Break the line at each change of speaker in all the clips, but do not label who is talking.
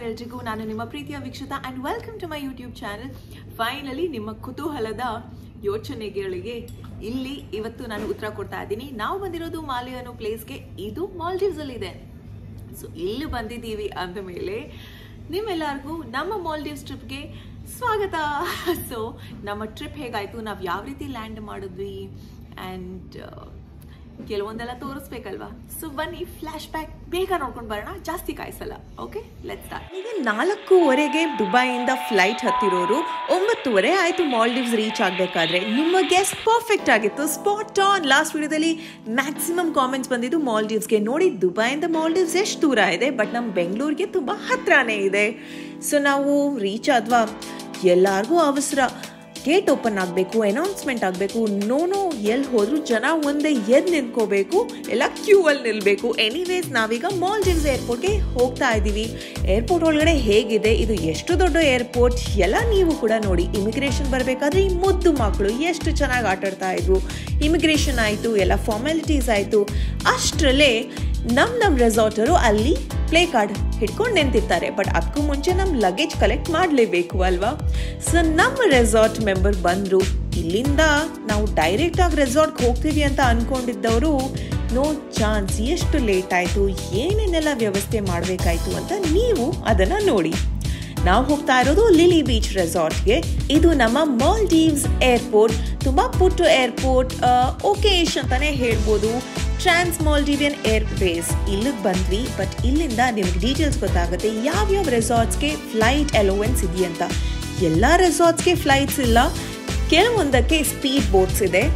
ಎಲ್ರಿಗೂ ನಾನು ನಿಮ್ಮ ಪ್ರೀತಿಯ Veekshitha and welcome to my YouTube channel finally ನಿಮ್ಮ ಕುತೂಹಲದ ಯೋಚನೆಗಳಿಗೆ ಇಲ್ಲಿ ಇವತ್ತು ನಾನು ಉತ್ತರ ಕೊಡ್ತಾ ಇದ್ದೀನಿ ನಾವು ಬಂದಿರೋದು ಮಾಲೆ ಅನ್ನೋ ಪ್ಲೇಸ್ಗೆ ಇದು ಮಾಲ್ಡೀವ್ಸ್ ಅಲ್ಲಿ ಇದೆ ಸೊ ಇಲ್ಲಿ ಬಂದಿದ್ದೀವಿ ಅಂದ ಮೇಲೆ ನಿಮ್ಮೆಲ್ಲರಿಗೂ ನಮ್ಮ ಮಾಲ್ಡೀವ್ಸ್ ಟ್ರಿಪ್ಗೆ ಸ್ವಾಗತ ಸೊ ನಮ್ಮ ಟ್ರಿಪ್ ಹೇಗಾಯ್ತು ನಾವು ಯಾವ ರೀತಿ ಲ್ಯಾಂಡ್ ಮಾಡಿದ್ವಿ ಆ್ಯಂಡ್ ಕೆಲವೊಂದೆಲ್ಲ ತೋರಿಸ್ಬೇಕಲ್ವಾ ಸೊ ಬನ್ನಿ ಫ್ಲಾಶ್ ಬ್ಯಾಕ್ ಬೇಗ ನೋಡ್ಕೊಂಡು ಬರೋಣ ಜಾಸ್ತಿ ಕಾಯಿಸಲ್ಲ ಓಕೆ ಲೆಟ್ ಸ್ಟಾರ್ಟ್
ಈಗ ನಾಲ್ಕೂವರೆಗೆ ದುಬೈಯಿಂದ ಫ್ಲೈಟ್ ಹತ್ತಿರೋರು ಒಂಬತ್ತುವರೆ ಆಯಿತು ಮಾಲ್ಡೀವ್ಸ್ ರೀಚ್ ಆಗಬೇಕಾದ್ರೆ ನಿಮ್ಮ ಗೆಸ್ಟ್ ಪರ್ಫೆಕ್ಟ್ ಆಗಿತ್ತು ಸ್ಪಾಟ್ ಆನ್ ಲಾಸ್ಟ್ ವಿಡಿಯೋದಲ್ಲಿ ಮ್ಯಾಕ್ಸಿಮಮ್ ಕಾಮೆಂಟ್ಸ್ ಬಂದಿದ್ದು ಮಾಲ್ಡೀವ್ಸ್ಗೆ ನೋಡಿ ದುಬೈಯಿಂದ ಮಾಲ್ಡೀವ್ಸ್ ಎಷ್ಟು ದೂರ ಇದೆ ಬಟ್ ನಮ್ಮ ಬೆಂಗಳೂರಿಗೆ ತುಂಬ ಹತ್ರನೇ ಇದೆ ಸೊ ನಾವು ರೀಚ್ ಆದ್ವಾ ಎಲ್ಲರಿಗೂ ಅವಸರ ಗೇಟ್ ಓಪನ್ ಆಗಬೇಕು ಅನೌನ್ಸ್ಮೆಂಟ್ ಆಗಬೇಕು ನೋನು ಎಲ್ಲಿ ಹೋದ್ರು ಜನ ಒಂದೇ ಎದ್ದು ನಿಂತ್ಕೋಬೇಕು ಎಲ್ಲ ಕ್ಯೂ ಅಲ್ಲಿ ನಿಲ್ಬೇಕು ಎನಿವೇಸ್ ನಾವೀಗ ಮಾಲ್ಡೀವ್ಸ್ ಏರ್ಪೋರ್ಟ್ಗೆ ಹೋಗ್ತಾ ಇದ್ದೀವಿ ಏರ್ಪೋರ್ಟ್ ಒಳಗಡೆ ಹೇಗಿದೆ ಇದು ಎಷ್ಟು ದೊಡ್ಡ ಏರ್ಪೋರ್ಟ್ ಎಲ್ಲ ನೀವು ಕೂಡ ನೋಡಿ ಇಮಿಗ್ರೇಷನ್ ಬರಬೇಕಾದ್ರೆ ಈ ಮುದ್ದು ಮಕ್ಕಳು ಎಷ್ಟು ಚೆನ್ನಾಗಿ ಆಟಾಡ್ತಾ ಇದ್ರು ಇಮಿಗ್ರೇಷನ್ ಆಯಿತು ಎಲ್ಲ ಫಾರ್ಮಾಲಿಟೀಸ್ ಆಯಿತು ಅಷ್ಟರಲ್ಲೇ ನಮ್ಮ ನಮ್ಮ ರೆಸಾರ್ಟರು ಅಲ್ಲಿ ಪ್ಲೇ ಕಾರ್ಡ್ ಹಿಡ್ಕೊಂಡು ನಿಂತಿರ್ತಾರೆ ಬಟ್ ಅದಕ್ಕೂ ಮುಂಚೆ ನಮ್ಮ ಲಗೇಜ್ ಕಲೆಕ್ಟ್ ಮಾಡಲೇಬೇಕು ಅಲ್ವಾ ಸೊ ನಮ್ಮ ರೆಸಾರ್ಟ್ ಮೆಂಬರ್ ಬಂದರು ಇಲ್ಲಿಂದ ನಾವು ಡೈರೆಕ್ಟ್ ಆಗಿ ರೆಸಾರ್ಟ್ಗೆ ಹೋಗ್ತೀವಿ ಅಂತ ಅನ್ಕೊಂಡಿದ್ದವರು ನೋ ಚಾನ್ಸ್ ಎಷ್ಟು ಲೇಟ್ ಆಯಿತು ಏನೇನೆಲ್ಲ ವ್ಯವಸ್ಥೆ ಮಾಡಬೇಕಾಯ್ತು ಅಂತ ನೀವು ಅದನ್ನು ನೋಡಿ ನಾವು ಹೋಗ್ತಾ ಇರೋದು ಲಿಲಿ ಬೀಚ್ ರೆಸಾರ್ಟ್ಗೆ ಇದು ನಮ್ಮ ಮಾಲ್ಡೀವ್ಸ್ ಏರ್ಪೋರ್ಟ್ ತುಂಬ ಪುಟ್ಟ ಏರ್ಪೋರ್ಟ್ ಓಕೇಶ್ ಅಂತಾನೆ ಹೇಳ್ಬೋದು ಟ್ರಾನ್ಸ್ ಮಾಲ್ಡಿವಿಯನ್ ಏರ್ ಬೇಸ್ ಇಲ್ಲಿಗೆ ಬಂದ್ವಿ ಬಟ್ ಇಲ್ಲಿಂದ ನಿಮ್ಗೆ ಡೀಟೇಲ್ಸ್ ಗೊತ್ತಾಗುತ್ತೆ ಯಾವ್ಯಾವ ರೆಸಾರ್ಟ್ಸ್ಗೆ ಫ್ಲೈಟ್ ಅಲೋವೆನ್ಸ್ ಇದೆಯಂತ ಎಲ್ಲ ರೆಸಾರ್ಟ್ಸ್ಗೆ ಫ್ಲೈಟ್ಸ್ ಇಲ್ಲ ಕೆಲವೊಂದಕ್ಕೆ ಸ್ಪೀಡ್ ಬೋಟ್ಸ್ ಇದೆ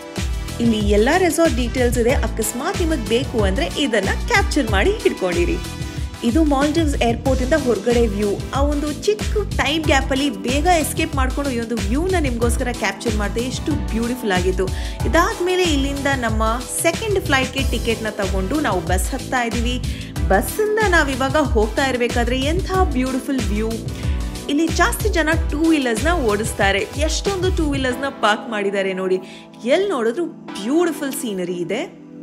ಇಲ್ಲಿ ಎಲ್ಲ ರೆಸಾರ್ಟ್ ಡೀಟೇಲ್ಸ್ ಇದೆ ಅಕಸ್ಮಾತ್ ನಿಮಗೆ ಬೇಕು ಅಂದರೆ ಇದನ್ನು ಕ್ಯಾಪ್ಚರ್ ಮಾಡಿ ಹಿಡ್ಕೊಂಡಿರಿ ಇದು ಮಾಲ್ಡೀವ್ಸ್ ಏರ್ಪೋರ್ಟ್ ಇಂದ ಹೊರಗಡೆ ವ್ಯೂ ಆ ಒಂದು ಚಿಕ್ಕ ಟೈಮ್ ಗ್ಯಾಪಲ್ಲಿ ಬೇಗ ಎಸ್ಕೇಪ್ ಮಾಡ್ಕೊಂಡು ಈ ಒಂದು ವ್ಯೂನ ನಿಮಗೋಸ್ಕರ ಕ್ಯಾಪ್ಚರ್ ಮಾಡಿದೆ ಎಷ್ಟು ಬ್ಯೂಟಿಫುಲ್ ಆಗಿತ್ತು ಇದಾದ್ಮೇಲೆ ಇಲ್ಲಿಂದ ನಮ್ಮ ಸೆಕೆಂಡ್ ಫ್ಲೈಟ್ಗೆ ಟಿಕೆಟ್ನ ತಗೊಂಡು ನಾವು ಬಸ್ ಹತ್ತಾ ಇದ್ದೀವಿ ಬಸ್ಸಿಂದ ನಾವು ಇವಾಗ ಹೋಗ್ತಾ ಇರಬೇಕಾದ್ರೆ ಎಂಥ ಬ್ಯೂಟಿಫುಲ್ ವ್ಯೂ ಇಲ್ಲಿ ಜಾಸ್ತಿ ಜನ ಟೂ ವೀಲರ್ಸ್ನ ಓಡಿಸ್ತಾರೆ ಎಷ್ಟೊಂದು ಟೂ ವೀಲರ್ಸ್ನ ಪಾರ್ಕ್ ಮಾಡಿದ್ದಾರೆ ನೋಡಿ ಎಲ್ಲಿ ನೋಡಿದ್ರು ಬ್ಯೂಟಿಫುಲ್ ಸೀನರಿ ಇದೆ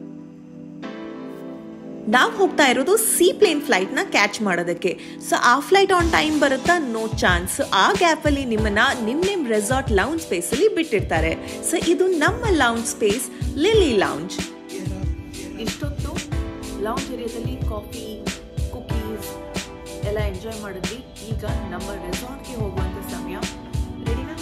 ನಾವು ಹೋಗ್ತಾ ಇರೋದು ಸಿ ಪ್ಲೇನ್ ಫ್ಲೈಟ್ನ ಕ್ಯಾಚ್ ಮಾಡೋದಕ್ಕೆ ಸೊ ಆ ಫ್ಲೈಟ್ ಆನ್ ಟೈಮ್ ಬರುತ್ತಾ ನೋ ಚಾನ್ಸ್ ಆ ಗ್ಯಾಪಲ್ಲಿ ನಿಮ್ಮನ್ನ ನಿಮ್ಮ ನಿಮ್ಮ ರೆಸಾರ್ಟ್ ಲೌಂಜ್ ಸ್ಪೇಸಲ್ಲಿ ಬಿಟ್ಟಿರ್ತಾರೆ ಸೊ ಇದು ನಮ್ಮ ಲೌಂಜ್ ಸ್ಪೇಸ್ ಲಿಲಿ ಲೌಂಜ್
ಇಷ್ಟೊತ್ತು ಲಾಂಚ್ ಏರಿಯಾದಲ್ಲಿ ಕಾಫಿ ಕುಕೀಸ್ ಎಲ್ಲ ಎಂಜಾಯ್ ಮಾಡಿದ್ವಿ ಈಗ ನಮ್ಮ ರೆಸಾರ್ಟ್ಗೆ ಹೋಗುವಂಥ ಸಮಯ ರೆಡಿನಾ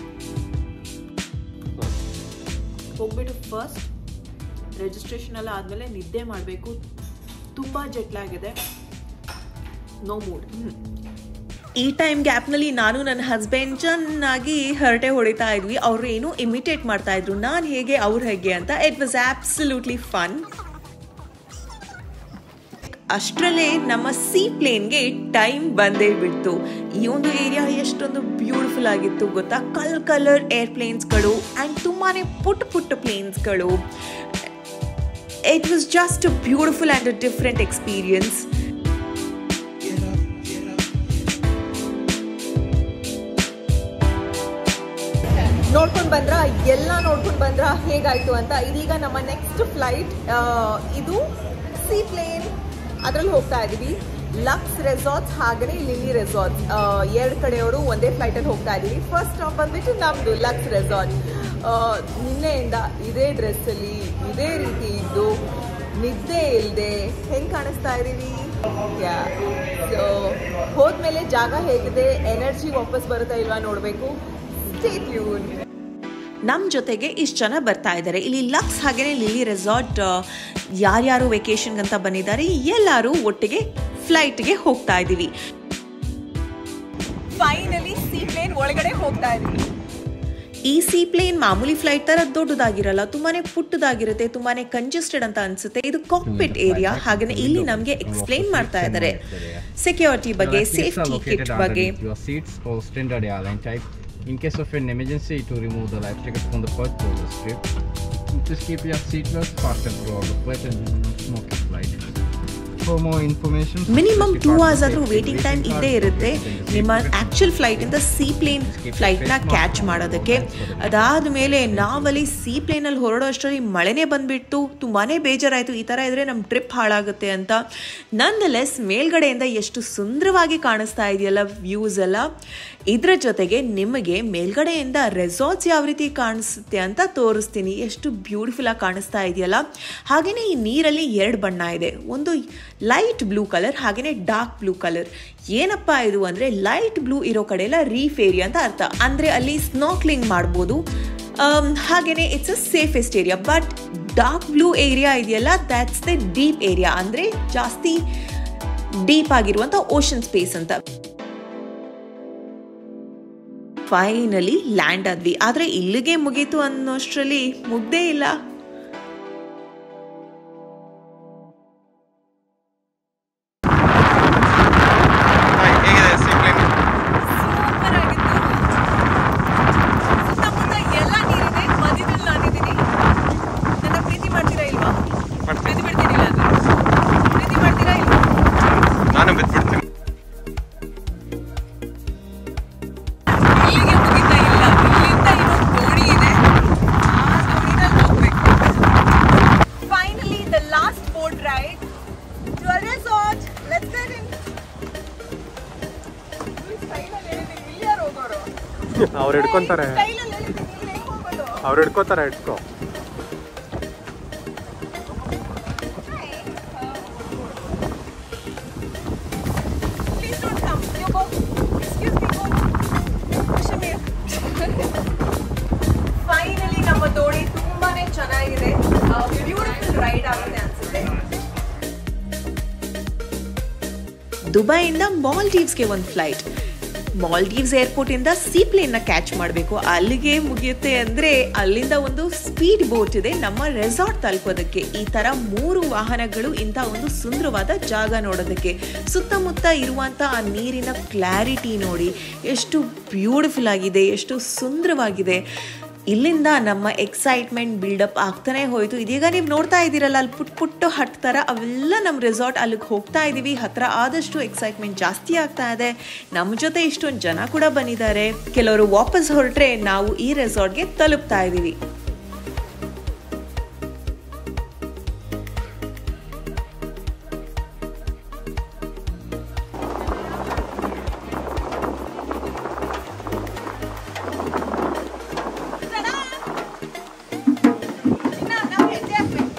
ಹೋಗ್ಬಿಟ್ಟು ಫಸ್ಟ್ ರಿಜಿಸ್ಟ್ರೇಷನ್ ಎಲ್ಲ ಆದಮೇಲೆ ನಿದ್ದೆ ಮಾಡಬೇಕು ತುಂಬ ಜೆಟ್ಲಾಗಿದೆ ನೋ ಮೂಡ್
ಈ ಟೈಮ್ ಗ್ಯಾಪ್ನಲ್ಲಿ ನಾನು ನನ್ನ ಹಸ್ಬೆಂಡ್ ಚೆನ್ನಾಗಿ ಹರಟೆ ಹೊಡಿತಾ ಇದ್ವಿ ಅವರು ಏನು ಇಮಿಟೇಟ್ ಮಾಡ್ತಾ ಇದ್ರು ನಾನು ಹೇಗೆ ಅವ್ರು ಹೇಗೆ ಅಂತ ಇಟ್ ವಾಸ್ ಆಬ್ಸಲ್ಯೂಟ್ಲಿ ಫನ್ ಅಷ್ಟರಲ್ಲೇ ನಮ್ಮ ಸಿ ಪ್ಲೇನ್ಗೆ ಟೈಮ್ ಬಂದೇ ಬಿಡ್ತು ಈ ಒಂದು ಏರಿಯಾ ಎಷ್ಟೊಂದು ಬ್ಯೂಟಿಫುಲ್ ಆಗಿತ್ತು ಗೊತ್ತಾ ಕಲರ್ ಕಲರ್ ಏರ್ಪ್ಲೇನ್ಸ್ಗಳು ಆ್ಯಂಡ್ ತುಂಬಾ ಪುಟ್ಟ ಪುಟ್ಟ ಪ್ಲೇನ್ಸ್ಗಳು it was just a beautiful and a different experience
ನೋಡ್ಕೊಂಡು ಬಂದ್ರ ಎಲ್ಲ ನೋಡ್ಕೊಂಡು ಬಂದ್ರ ಹೇಗಾಯ್ತು ಅಂತ ಇದೀಗ ನಮ್ಮ ನೆಕ್ಸ್ಟ್ ಫ್ಲೈಟ್ ಇದು ಸಿ ಪ್ಲೇನ್ ಅದ್ರಲ್ಲಿ ಹೋಗ್ತಾ ಇದೀವಿ ಲಕ್ಸ್ ರೆಸಾರ್ಟ್ಸ್ ಹಾಗೆಯೇ ಲಿಲಿ ರೆಸಾರ್ಟ್ಸ್ ಎರಡು ಕಡೆಯವರು ಒಂದೇ ಫ್ಲೈಟಲ್ಲಿ ಹೋಗ್ತಾ ಇದೀವಿ ಫಸ್ಟ್ ಸ್ಟಾಪ್ ಬಂದ್ಬಿಟ್ಟು ನಮ್ಮದು ಲಕ್ಸ್ ರೆಸಾರ್ಟ್ ನಿನ್ನೆಯಿಂದ ಇದೇ ಡ್ರೆಸ್ಸಲ್ಲಿ ಇದೇ ರೀತಿ ಇದ್ದು ನಿದ್ದೆ ಇಲ್ಲದೆ ಹೆಂಗೆ ಕಾಣಿಸ್ತಾ ಇದೀವಿ ಸೊ ಹೋದ್ಮೇಲೆ ಜಾಗ ಹೇಗಿದೆ ಎನರ್ಜಿ ವಾಪಸ್ ಬರುತ್ತಾ ಇಲ್ವಾ ನೋಡಬೇಕು ಸ್ಟೇ ಟ್ಯೂನ್
ನಮ್ಮ ಜೊತೆಗೆ ಇಷ್ಟು ಜನ ಬರ್ತಾ ಇದ್ದಾರೆ ಇಲ್ಲಿ ಲಕ್ಸ್ ಹಾಗೆಯೇ ಲಿಲಿ ರೆಸಾರ್ಟ್ ಯಾರ್ಯಾರು ವೆಕೇಶನ್ಗೆ ಅಂತ ಬಂದಿದ್ದಾರೆ ಎಲ್ಲರೂ ಒಟ್ಟಿಗೆ ಫ್ಲೈಟ್ಗೆ ಹೋಗ್ತಾ ಇದ್ದೀವಿ
ಫೈನಲಿ ಸಿ ಪ್ಲೇನ್ ಒಳಗಡೆ ಹೋಗ್ತಾ ಇದೀವಿ
ಈ ಸಿ ಪ್ಲೇನ್ ಮಾಮೂಲಿ ಫ್ಲೈಟ್ ತರ ದೊಡ್ಡದಾಗಿರಲ್ಲ ತುಂಬಾನೇ ಪುಟ್ಟದಾಗಿರುತ್ತೆ ತುಂಬಾನೇ ಕಂಜೆಸ್ಟೆಡ್ ಅಂತ ಅನ್ಸುತ್ತೆ ಇದು ಕಾಕ್ಪಿಟ್ ಏರಿಯಾ ಹಾಗೆ ಇಲ್ಲಿ ನಮಗೆ ಎಕ್ಸ್ಪ್ಲೈನ್ ಮಾಡ್ತಾ ಇದ್ದಾರೆ ಸೆಕ್ಯೂರಿಟಿ ಬಗ್ಗೆ ಸೇಫ್ಟಿ ಕಿಟ್ ಬಗ್ಗೆ
your seats or standard airline type. In case of an emergency, to remove the life jacket from the first roller strip. Just keep your seatbelt fastened throughout the flight and do not smoke in flight. for more information,
minimum
please
two
contact
hours ಆದರೂ
the
waiting time
waiting
ಇದ್ದೇ
card
ಇರುತ್ತೆ
located in the
ನಿಮ್ಮ
same
actual ಫ್ಲೈಟಿಂದ seaplane ಫ್ಲೈಟ್ನ catch ಮಾಡೋದಕ್ಕೆ ಅದಾದ ಮೇಲೆ ನಾವಲ್ಲಿ ಸಿ ಪ್ಲೇನಲ್ಲಿ ಹೊರಡೋ ಅಷ್ಟರಲ್ಲಿ ಮಳೆನೇ ಬಂದುಬಿಟ್ಟು ತುಂಬಾ ಬೇಜಾರಾಯಿತು ಈ ಥರ ಇದ್ದರೆ ನಮ್ಮ ಟ್ರಿಪ್ ಹಾಳಾಗುತ್ತೆ ಅಂತ ನಂದ ಲೆಸ್ ಮೇಲ್ಗಡೆಯಿಂದ ಎಷ್ಟು ಸುಂದರವಾಗಿ ಕಾಣಿಸ್ತಾ ಇದೆಯಲ್ಲ ವ್ಯೂಸ್ ಎಲ್ಲ ಇದರ ಜೊತೆಗೆ ನಿಮಗೆ ಮೇಲ್ಗಡೆಯಿಂದ ರೆಸಾರ್ಟ್ಸ್ ಯಾವ ರೀತಿ ಕಾಣಿಸುತ್ತೆ ಅಂತ ತೋರಿಸ್ತೀನಿ ಎಷ್ಟು ಬ್ಯೂಟಿಫುಲ್ ಆಗಿ ಕಾಣಿಸ್ತಾ ಇದೆಯಲ್ಲ ಹಾಗೆಯೇ ಈ ನೀರಲ್ಲಿ ಎರಡು ಬಣ್ಣ ಇದೆ ಒಂದು ಲೈಟ್ ಬ್ಲೂ ಕಲರ್ ಹಾಗೆಯೇ ಡಾರ್ಕ್ ಬ್ಲೂ ಕಲರ್ ಏನಪ್ಪ ಇದು ಅಂದರೆ ಲೈಟ್ ಬ್ಲೂ ಇರೋ ಕಡೆ ಎಲ್ಲ ರೀಫ್ ಏರಿಯಾ ಅಂತ ಅರ್ಥ ಅಂದರೆ ಅಲ್ಲಿ ಸ್ನಾಕ್ಲಿಂಗ್ ಮಾಡ್ಬೋದು ಹಾಗೆಯೇ it's a safest area but dark blue area ಇದೆಯಲ್ಲ ದ್ಯಾಟ್ಸ್ ದ ಡೀಪ್ ಏರಿಯಾ ಅಂದರೆ ಜಾಸ್ತಿ ಡೀಪ್ ಆಗಿರುವಂಥ ಓಷನ್ ಸ್ಪೇಸ್ ಅಂತ ಫೈನಲಿ ಲ್ಯಾಂಡ್ ಆದ್ವಿ ಆದರೆ ಇಲ್ಲಿಗೆ ಮುಗೀತು ಅನ್ನೋಷ್ಟರಲ್ಲಿ ಮುಗ್ದೇ ಇಲ್ಲ
ಹೇಗಿದೆ ಸೀಪ್ಲೇನ್
ಸೂಪರ್ ಆಗಿತ್ತು ಸುತ್ತಮುತ್ತ ಎಲ್ಲ ನೀರಿದೆ ಮಧ್ಯದಲ್ಲಿ ನಾನಿದ್ದೀನಿ ನನ್ನ ಪ್ರೀತಿ ಮಾಡ್ತೀರಾ ಇಲ್ವಾ
ಮಾಡ್ತೀನಿ.
ಬಿದ್ದು ಬಿಡ್ತೀನಿ ಇಲ್ಲ ಪ್ರೀತಿ ಮಾಡ್ತೀರಾ ಇಲ್ವಾ
ನಾನು ಬಿದ್ಬಿಡ್ತೀನಿ
ಇಲ್ಲಿಗೆ ಮುಗಿತಾ ಇಲ್ಲ ಇಲ್ಲಿಂದ ಇನ್ನೊಂದು ದೋಣಿ ಇದೆ ಆ ದೋಣಿನಲ್ಲಿ ಹೋಗ್ಬೇಕು finally the last boat ride to a resort let's get in ಇಲ್ಲಿಯಾರು ಹೋಗೋರು
ಅವ್ರು ಹಿಡ್ಕೊಂತಾರೆ
ಕೈಲಲ್ಲಿ ಹೇಳಿದ್ದೀನಿ ಇಲ್ಲಿ ಹೆಂಗ್ ಹೋಗೋದು
ಅವ್ರು ಹಿಡ್ಕೋತಾರೆ ಹಿಡ್ಕೋ
Please don't come. You go. Excuse me, go. Kashmir. Finally ನಮ್ಮ ದೋಣಿ ತುಂಬಾನೇ ಚೆನ್ನಾಗಿದೆ ಬ್ಯೂಟಿಫುಲ್ ರೈಡ್ ಆಗುತ್ತೆ ಅನ್ಸುತ್ತೆ
ದುಬೈಯಿಂದ ಮಾಲ್ಡೀವ್ಸ್ಗೆ ಒಂದು ಫ್ಲೈಟ್ ಮಾಲ್ಡೀವ್ಸ್ ಏರ್ಪೋರ್ಟಿಂದ ಸೀ ಪ್ಲೇನ್ನ ಕ್ಯಾಚ್ ಮಾಡಬೇಕು ಅಲ್ಲಿಗೆ ಮುಗಿಯುತ್ತೆ ಅಂದರೆ ಅಲ್ಲಿಂದ ಒಂದು ಸ್ಪೀಡ್ ಬೋಟ್ ಇದೆ ನಮ್ಮ ರೆಸಾರ್ಟ್ ತಲುಪೋದಕ್ಕೆ ಈ ಥರ ಮೂರು ವಾಹನಗಳು ಇಂಥ ಒಂದು ಸುಂದರವಾದ ಜಾಗ ನೋಡೋದಕ್ಕೆ ಸುತ್ತಮುತ್ತ ಇರುವಂಥ ಆ ನೀರಿನ ಕ್ಲಾರಿಟಿ ನೋಡಿ ಎಷ್ಟು ಬ್ಯೂಟಿಫುಲ್ ಆಗಿದೆ ಎಷ್ಟು ಸುಂದರವಾಗಿದೆ ಇಲ್ಲಿಂದ ನಮ್ಮ ಎಕ್ಸೈಟ್ಮೆಂಟ್ ಬಿಲ್ಡಪ್ ಆಗ್ತಾನೆ ಹೋಯಿತು ಇದೀಗ ನೀವು ನೋಡ್ತಾ ಇದ್ದೀರಲ್ಲ ಅಲ್ಲಿ ಪುಟ್ ಪುಟ್ಟು ಹಟ್ ಥರ ಅವೆಲ್ಲ ನಮ್ಮ ರೆಸಾರ್ಟ್ ಅಲ್ಲಿಗೆ ಹೋಗ್ತಾ ಇದ್ದೀವಿ ಹತ್ರ ಆದಷ್ಟು ಎಕ್ಸೈಟ್ಮೆಂಟ್ ಜಾಸ್ತಿ ಆಗ್ತಾ ಇದೆ ನಮ್ಮ ಜೊತೆ ಇಷ್ಟೊಂದು ಜನ ಕೂಡ ಬಂದಿದ್ದಾರೆ ಕೆಲವರು ವಾಪಸ್ ಹೊರಟ್ರೆ ನಾವು ಈ ರೆಸಾರ್ಟ್ಗೆ ತಲುಪ್ತಾ ಇದ್ದೀವಿ
ಇನ್ನ ನಾವು ಹೆಜ್ಜೆ ಹಾಕ್ಬೇಕು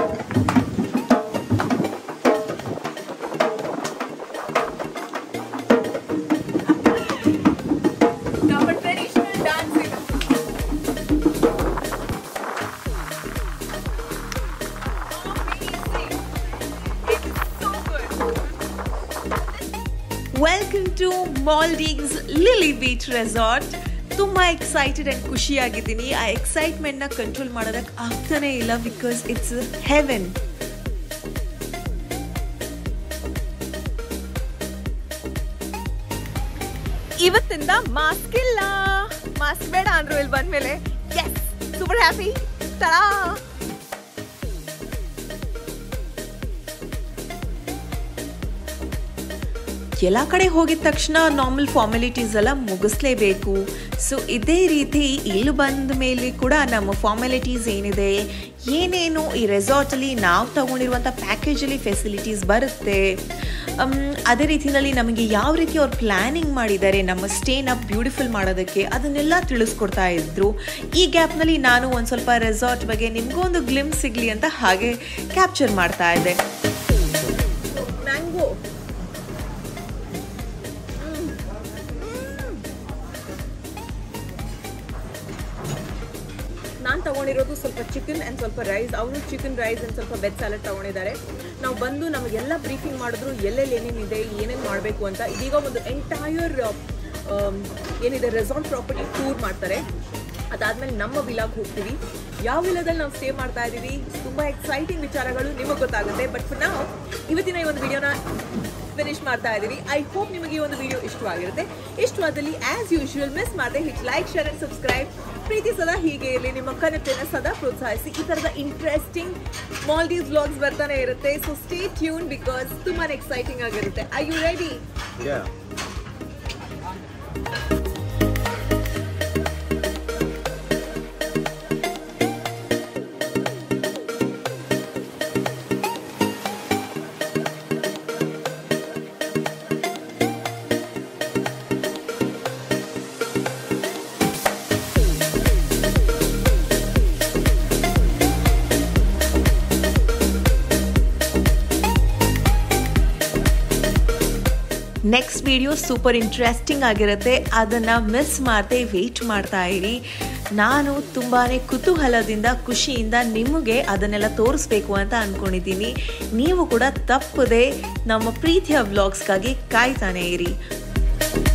ನಮ್ಮ ಟ್ರೆಡಿಷನಲ್ ಡಾನ್ಸ್ ಇದು Amazing. It is so good.
Welcome to Maldives Lily beach resort ತುಂಬ ಎಕ್ಸೈಟೆಡ್ ಆ್ಯಂಡ್ ಖುಷಿಯಾಗಿದ್ದೀನಿ ಆ ಎಕ್ಸೈಟ್ಮೆಂಟ್ನ ಕಂಟ್ರೋಲ್ ಮಾಡೋದಕ್ಕೆ ಆಗ್ತಾನೇ ಇಲ್ಲ ಬಿಕಾಸ್ ಇಟ್ಸ್ ಹೆವೆನ್
ಇವತ್ತಿಂದ ಮಾಸ್ಕ್ ಇಲ್ಲ ಮಾಸ್ಕ್ ಬೇಡ ಅಂದ್ರು ಇಲ್ಲಿ ಬಂದ್ಮೇಲೆ ಎಸ್ ಸೂಪರ್ ಹ್ಯಾಪಿ ತಡಾ
ಎಲ್ಲ ಕಡೆ ಹೋಗಿದ ತಕ್ಷಣ ನಾರ್ಮಲ್ ಫಾರ್ಮಾಲಿಟೀಸ್ ಎಲ್ಲ ಮುಗಿಸ್ಲೇಬೇಕು ಸೊ ಇದೇ ರೀತಿ ಇಲ್ಲಿ ಬಂದ ಮೇಲೆ ಕೂಡ ನಮ್ಮ ಫಾರ್ಮಾಲಿಟೀಸ್ ಏನಿದೆ ಏನೇನು ಈ ರೆಸಾರ್ಟಲ್ಲಿ ನಾವು ತಗೊಂಡಿರುವಂಥ ಪ್ಯಾಕೇಜಲ್ಲಿ ಫೆಸಿಲಿಟೀಸ್ ಬರುತ್ತೆ ಅಮ್, ಅದೇ ರೀತಿಯಲ್ಲಿ ನಮಗೆ ಯಾವ ರೀತಿ ಅವ್ರು ಪ್ಲ್ಯಾನಿಂಗ್ ಮಾಡಿದ್ದಾರೆ ನಮ್ಮ ಸ್ಟೇನ ಬ್ಯೂಟಿಫುಲ್ ಮಾಡೋದಕ್ಕೆ ಅದನ್ನೆಲ್ಲ ತಿಳಿಸ್ಕೊಡ್ತಾ ಇದ್ರು ಈ ಗ್ಯಾಪ್ನಲ್ಲಿ ನಾನು ಒಂದು ಸ್ವಲ್ಪ ರೆಸಾರ್ಟ್ ಬಗ್ಗೆ ನಿಮಗೂ ಒಂದು ಗ್ಲಿಮ್ ಸಿಗಲಿ ಅಂತ ಹಾಗೆ ಕ್ಯಾಪ್ಚರ್ ಮಾಡ್ತಾ ಇದ್ದೆ
ಮ್ಯಾಂಗೋ ನಾನು ತಗೊಂಡಿರೋದು ಸ್ವಲ್ಪ ಚಿಕನ್ ಆ್ಯಂಡ್ ಸ್ವಲ್ಪ ರೈಸ್ ಅವರು ಚಿಕನ್ ರೈಸ್ ಆ್ಯಂಡ್ ಸ್ವಲ್ಪ ವೆಜ್ ಸ್ಯಾಲಡ್ ತಗೊಂಡಿದ್ದಾರೆ ನಾವು ಬಂದು ನಮಗೆಲ್ಲ ಬ್ರೀಫಿಂಗ್ ಮಾಡಿದ್ರು ಎಲ್ಲೆಲ್ಲಿ ಏನೇನಿದೆ ಏನೇನು ಮಾಡಬೇಕು ಅಂತ ಇದೀಗ ಒಂದು ಎಂಟೈರ್ ಏನಿದೆ ರೆಸಾರ್ಟ್ ಪ್ರಾಪರ್ಟಿ ಟೂರ್ ಮಾಡ್ತಾರೆ ಅದಾದ್ಮೇಲೆ ನಮ್ಮ ವಿಲಾಗ್ ಹೋಗ್ತೀವಿ ಯಾವ ವಿಲಾದಲ್ಲಿ ನಾವು ಸ್ಟೇ ಮಾಡ್ತಾ ಇದ್ದೀವಿ ತುಂಬ ಎಕ್ಸೈಟಿಂಗ್ ವಿಚಾರಗಳು ನಿಮಗೆ ಗೊತ್ತಾಗುತ್ತೆ ಬಟ್ ನಾವು ಇವತ್ತಿನ ಈ ಒಂದು ವಿಡಿಯೋನ ಫಿನಿಶ್ ಮಾಡ್ತಾ ಇದ್ದೀವಿ ಐ ಹೋಪ್ ನಿಮಗೆ ಈ ಒಂದು ವಿಡಿಯೋ ಇಷ್ಟವಾಗಿರುತ್ತೆ ಇಷ್ಟವಾದಲ್ಲಿ ಆಸ್ ಯೂಶುವಲ್ ಮಿಸ್ ಮಾಡದೆ hit like share and subscribe
ಪ್ರೀತಿ ಸದಾ ಹೀಗೆ ಇರಲಿ ನಿಮ್ಮ ಕನಸನ್ನ ಸದಾ ಪ್ರೋತ್ಸಾಹಿಸಿ ಈ ತರದ ಇಂಟ್ರೆಸ್ಟಿಂಗ್ ಮಾಲ್ಡೀವ್ಸ್ ವ್ಲಾಗ್ಸ್ ಬರ್ತಾನೆ ಇರುತ್ತೆ ಸೊ ಸ್ಟೇ ಟ್ಯೂನ್ ಬಿಕಾಸ್ ತುಂಬಾನೇ ಎಕ್ಸೈಟಿಂಗ್ ಆಗಿರುತ್ತೆ I you ready next video super interesting ಆಗಿರುತ್ತೆ ಅದನ್ನು ಮಿಸ್ ಮಾಡದೆ ವೆಯ್ಟ್ ಮಾಡ್ತಾ ಇರಿ ನಾನು ತುಂಬಾ ಕುತೂಹಲದಿಂದ ಖುಷಿಯಿಂದ ನಿಮಗೆ ಅದನ್ನೆಲ್ಲ ತೋರಿಸ್ಬೇಕು ಅಂತ ಅಂದ್ಕೊಂಡಿದ್ದೀನಿ ನೀವು ಕೂಡ ತಪ್ಪದೆ ನಮ್ಮ ಪ್ರೀತಿಯ ವ್ಲಾಗ್ಸ್ಗಾಗಿ ಕಾಯ್ತಾನೆ ಇರಿ